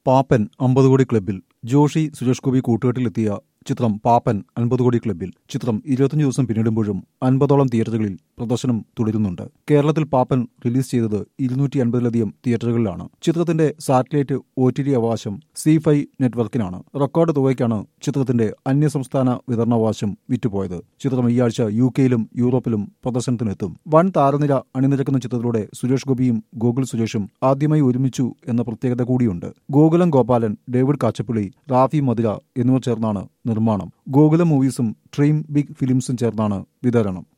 പാപ്പൻ അമ്പത് കോടി ക്ലബിൽ ജോഷി സുരേഷ് ഗോപി കൂട്ടുകെട്ടിലെത്തിയ ചിത്രം പാപ്പൻ അൻപത് കോടി ക്ലബിൽ ചിത്രം ഇരുപത്തിയഞ്ച് ദിവസം പിന്നിടുമ്പോഴും അൻപതോളം തിയേറ്ററുകളിൽ പ്രദർശനം തുടരുന്നുണ്ട് കേരളത്തിൽ പാപ്പൻ റിലീസ് ചെയ്തത് ഇരുന്നൂറ്റി അൻപതിലധികം തിയേറ്ററുകളിലാണ് ചിത്രത്തിന്റെ സാറ്റലൈറ്റ് ഒ ടി ടി അവകാശം സി ഫൈവ് നെറ്റ്വർക്കിനാണ് റെക്കോർഡ് തുകയ്ക്കാണ് ചിത്രത്തിന്റെ അന്യസംസ്ഥാന വിതരണാവകാശം വിറ്റുപോയത് ചിത്രം ഈ ആഴ്ച യു കെയിലും യൂറോപ്പിലും പ്രദർശനത്തിനെത്തും വൻ താരനിര അണിനിരക്കുന്ന ചിത്രത്തിലൂടെ സുരേഷ് ഗോപിയും ഗോകുൽ സുരേഷും ആദ്യമായി ഒരുമിച്ചു എന്ന പ്രത്യേകത കൂടിയുണ്ട് ഗോകുലം ഗോപാലൻ ഡേവിഡ് കാച്ചപ്പള്ളി റാഫി മധുര എന്നിവർ ചേർന്നാണ് നിർമ്മാണം ഗോകുലം മൂവീസും ഡ്രീം ബിഗ് ഫിലിംസും ചേർന്നാണ് വിതരണം